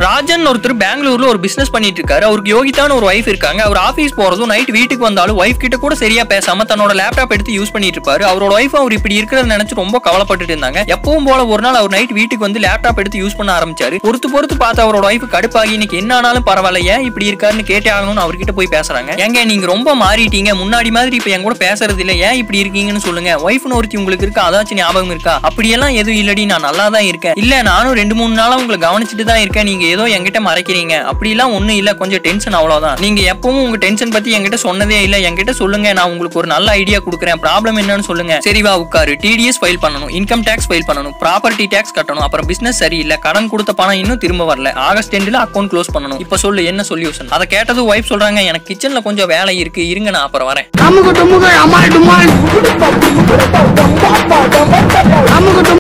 ராஜன் ஒருத்தர் பெங்களூர்ல ஒரு பிசினஸ் பண்ணிட்டு இருக்காரு அவருக்கு யோகிதான ஒரு ஒய்ஃப் இருக்காங்க அவர் ஆபீஸ் போறதும் நைட் வீட்டுக்கு வந்தாலும் ஒய்ஃப் கிட்ட கூட சரியா பேசாம தன்னோட லேப்டாப் எடுத்து யூஸ் பண்ணிட்டு இருப்பாரு அவரோட ஒய்ஃப் அவர் இப்படி இருக்கிறத நினைச்சு ரொம்ப கவலைப்பட்டுட்டு இருந்தாங்க எப்பவும் போல ஒரு நாள் அவர் நைட் வீட்டுக்கு வந்து லேப்டாப் எடுத்து யூஸ் பண்ண ஆரம்பிச்சாரு பொறுத்து பொறுத்து பார்த்து அவரோட ஒய்ஃப் கடுப்பாகி இன்னைக்கு என்ன ஆனாலும் பரவாயில்ல ஏன் இப்படி இருக்காருன்னு கேட்டே ஆகணும்னு அவர்கிட்ட போய் பேசுறாங்க ஏங்க நீங்க ரொம்ப மாறிட்டீங்க முன்னாடி மாதிரி இப்ப என் கூட பேசுறது இல்ல ஏன் இப்படி இருக்கீங்கன்னு சொல்லுங்க ஒய்ஃப்னு ஒருத்தி உங்களுக்கு இருக்கா அதாச்சும் ஞாபகம் இருக்கா அப்படியெல்லாம் எதுவும் இல்லடி நான் நல்லா தான் இருக்கேன் இல்ல நானும் ரெண்டு மூணு நாளா உங்களை கவனிச்சுட்டு தான் இருக்கேன் நீங்க ஏதோ என்கிட்ட மறைக்கிறீங்க அப்படிலாம் ஒண்ணும் இல்ல கொஞ்சம் டென்ஷன் அவ்வளவுதான் நீங்க எப்பவும் உங்க டென்ஷன் பத்தி என்கிட்ட சொன்னதே இல்ல என்கிட்ட சொல்லுங்க நான் உங்களுக்கு ஒரு நல்ல ஐடியா கொடுக்குறேன் ப்ராப்ளம் என்னன்னு சொல்லுங்க சரிவா உட்காரு டிடிஎஸ் ஃபைல் பண்ணணும் இன்கம் டேக்ஸ் ஃபைல் பண்ணணும் ப்ராப்பர்ட்டி டேக்ஸ் கட்டணும் அப்புறம் பிசினஸ் சரியில்லை கடன் கொடுத்த பணம் இன்னும் திரும்ப வரல ஆகஸ்ட் எண்டில் அக்கௌண்ட் க்ளோஸ் பண்ணணும் இப்போ சொல்லு என்ன சொல்யூஷன் அதை கேட்டது ஒய்ஃப் சொல்றாங்க எனக்கு கிச்சன்ல கொஞ்சம் வேலை இருக்கு இருங்க நான் அப்புறம் வரேன் அமுகு டுமுகு அமால் டுமால் அமுகு டுமுகு